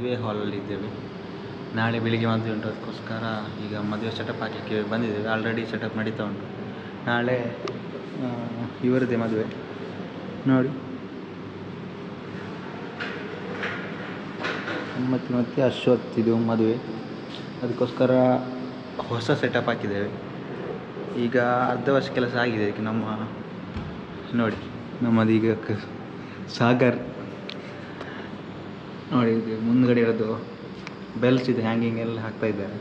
ಮದುವೆ ಹಾಲಲ್ಲಿ ಇದ್ದೇವೆ ನಾಳೆ ಬೆಳಿಗ್ಗೆ ಮದುವೆ ಉಂಟು ಅದಕ್ಕೋಸ್ಕರ ಈಗ ಮದುವೆ ಸೆಟಪ್ ಹಾಕಲಿಕ್ಕೆ ಬಂದಿದ್ದೇವೆ ಆಲ್ರೆಡಿ ಸೆಟಪ್ ನಡೀತಾ ಉಂಟು ನಾಳೆ ಆ, ಇವರದ್ದೇ ಮದುವೆ ನೋಡಿ ಮತ್ತು ಮತ್ತೆ ಅಶ್ವತ್ಥಿದು ಮದುವೆ ಅದಕ್ಕೋಸ್ಕರ ಹೊಸ ಸೆಟಪ್ ಹಾಕಿದ್ದೇವೆ ಈಗ ಅರ್ಧ ವರ್ಷ ಕೆಲಸ ಆಗಿದೆ ಇದಕ್ಕೆ ನಮ್ಮ ನೋಡಿ ನಮ್ಮದೀಗ ಕ- ಸಾಗರ್ ನೋಡಿ ಇದು ಮುಂದ್ಗಡೆ ಇರೋದು ಬೆಲ್ಸ್ ಇದು ಹ್ಯಾಂಗಿಂಗ್ ಎಲ್ಲ ಹಾಕ್ತಾ ಇದ್ದಾರೆ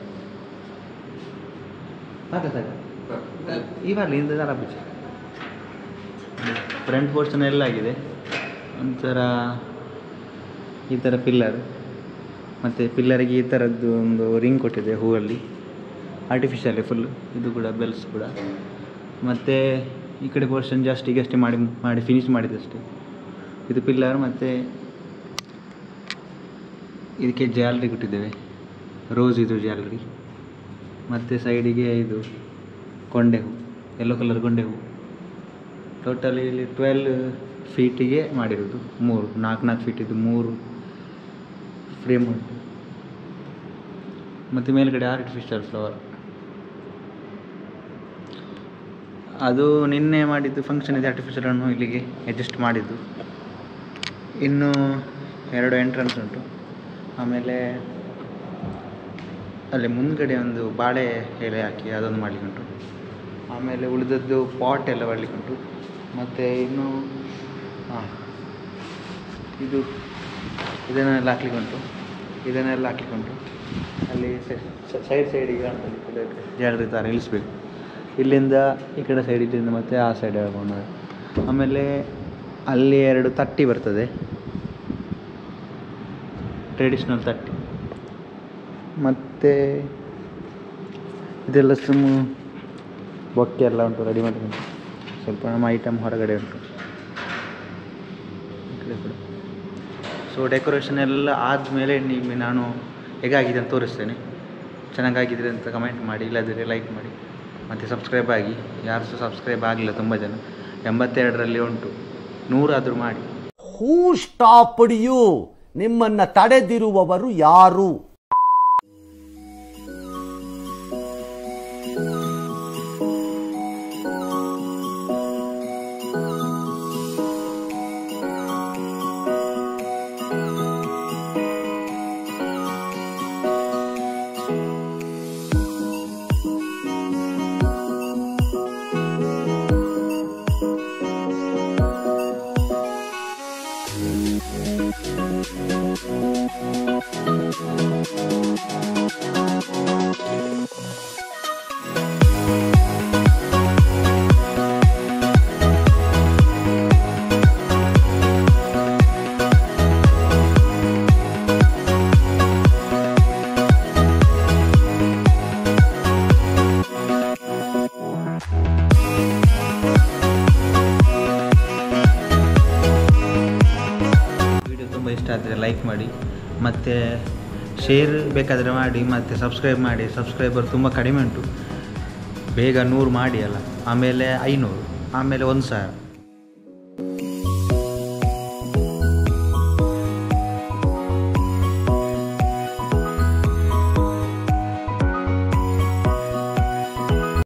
ಸಾಕ ಸಾಕ ಇವಾಗ ಹಿಂದೆ ದಾರ ಬಿಚ್ಚ ಫ್ರಂಟ್ ಪೋರ್ಷನ್ ಎಲ್ಲ ಆಗಿದೆ ಒಂಥರ ಈ ಥರ ಪಿಲ್ಲರ್ ಮತ್ತು ಪಿಲ್ಲರಿಗೆ ಈ ಥರದ್ದು ಒಂದು ರಿಂಗ್ ಕೊಟ್ಟಿದೆ ಹೂವಲ್ಲಿ ಆರ್ಟಿಫಿಷಿಯಲ್ ಫುಲ್ ಇದು ಕೂಡ ಬೆಲ್ಸ್ ಕೂಡ ಮತ್ತು ಈ ಕಡೆ ಪೋರ್ಷನ್ ಜಸ್ಟ್ ಈಗಷ್ಟೇ ಮಾಡಿ ಮಾಡಿ ಫಿನಿಶ್ ಮಾಡಿದಷ್ಟೇ ಇದು ಪಿಲ್ಲರ್ ಮತ್ತು ಇದಕ್ಕೆ ಜಾಲರಿ ಕೊಟ್ಟಿದ್ದೇವೆ ರೋಸ್ ಇದು ಜಾಲರಿ ಮತ್ತು ಸೈಡಿಗೆ ಇದು ಕೊಂಡೆ ಹೂ ಯೆಲ್ಲೋ ಕಲರ್ ಕೊಂಡೆ ಹೂ ಟೋಟಲಿ ಇಲ್ಲಿ ಟ್ವೆಲ್ ಫೀಟಿಗೆ ಮಾಡಿರೋದು ಮೂರು ನಾಲ್ಕು ನಾಲ್ಕು ಫೀಟಿದ್ದು ಮೂರು ಫ್ರೇಮ್ ಉಂಟು ಮತ್ತು ಮೇಲ್ಗಡೆ ಆರ್ಟಿಫಿಷಿಯಲ್ ಫ್ಲವರ್ ಅದು ನಿನ್ನೆ ಮಾಡಿದ್ದು ಫಂಕ್ಷನ್ ಇದೆ ಆರ್ಟಿಫಿಷಿಯಲನ್ನು ಇಲ್ಲಿಗೆ ಅಡ್ಜಸ್ಟ್ ಮಾಡಿದ್ದು ಇನ್ನು ಎರಡು ಎಂಟ್ರೆನ್ಸ್ ಉಂಟು ಆಮೇಲೆ ಅಲ್ಲಿ ಮುಂದ್ಗಡೆ ಒಂದು ಬಾಳೆ ಎಲೆ ಹಾಕಿ ಅದೊಂದು ಮಾಡಲಿಕ್ಕೆ ಉಂಟು ಆಮೇಲೆ ಉಳಿದದ್ದು ಪಾಟ್ ಎಲ್ಲ ಮಾಡಲಿಕ್ಕೆ ಉಂಟು ಮತ್ತು ಇನ್ನು ಹಾಂ ಇದು ಇದನ್ನೆಲ್ಲ ಹಾಕ್ಲಿಕ್ಕೆ ಉಂಟು ಇದನ್ನೆಲ್ಲ ಹಾಕ್ಲಿಕ್ಕೆ ಉಂಟು ಅಲ್ಲಿ ಸೈಡ್ ಸೈಡಿಗೆ ಕಾಣ್ತದೆ ಜಾಲರಿ ಥರ ನಿಲ್ಲಿಸ್ಬೇಕು ಇಲ್ಲಿಂದ ಈ ಕಡೆ ಸೈಡ್ ಇಲ್ಲಿಂದ ಮತ್ತೆ ಆ ಸೈಡ್ ಹೇಳ್ಕೊಂಡು ಆಮೇಲೆ ಅಲ್ಲಿ ಎರಡು ತಟ್ಟಿ ಬರ್ತದೆ ಟ್ರೆಡಿಷ್ನಲ್ ತಟ್ಟಿ ಮತ್ತು ಇದೆಲ್ಲ ಸುಮ್ಮ ಬೊಕ್ಕೆ ಎಲ್ಲ ಉಂಟು ರೆಡಿ ಮಾಡಿ ಉಂಟು ಸ್ವಲ್ಪ ನಮ್ಮ ಐಟಮ್ ಹೊರಗಡೆ ಉಂಟು ಈ ಕಡೆ ಕೂಡ ಸೊ ಡೆಕೋರೇಷನ್ ಎಲ್ಲ ಆದಮೇಲೆ ನಿಮಗೆ ನಾನು ಹೇಗಾಗಿದೆ ಅಂತ ತೋರಿಸ್ತೇನೆ ಚೆನ್ನಾಗಾಗಿದ್ರೆ ಅಂತ ಕಮೆಂಟ್ ಮಾಡಿ ಇಲ್ಲದಿದ್ದರೆ ಲೈಕ್ ಮಾಡಿ ಮತ್ತು ಸಬ್ಸ್ಕ್ರೈಬ್ ಆಗಿ ಯಾರು ಸಹ ಸಬ್ಸ್ಕ್ರೈಬ್ ಆಗಲಿಲ್ಲ ತುಂಬ ಜನ ಎಂಬತ್ತೆರಡರಲ್ಲಿ ಉಂಟು ನೂರಾದರೂ ಮಾಡಿ ಹೂ ಸ್ಟಾಪ್ಡ್ ಯು ನಿಮ್ಮನ್ನ ತಡೆದಿರುವವರು ಯಾರು ವಿಡಿಯೋ ತುಂಬ ಇಷ್ಟ ಆದರೆ ಲೈಕ್ ಮಾಡಿ ಮತ್ತು ಶೇರ್ ಬೇಕಾದರೆ ಮಾಡಿ ಮತ್ತು ಸಬ್ಸ್ಕ್ರೈಬ್ ಮಾಡಿ ಸಬ್ಸ್ಕ್ರೈಬರ್ ತುಂಬ ಕಡಿಮೆ ಉಂಟು ಬೇಗ ನೂರು ಮಾಡಿ ಅಲ್ಲ ಆಮೇಲೆ ಐನೂರು ಆಮೇಲೆ ಒಂದು ಸಾವಿರ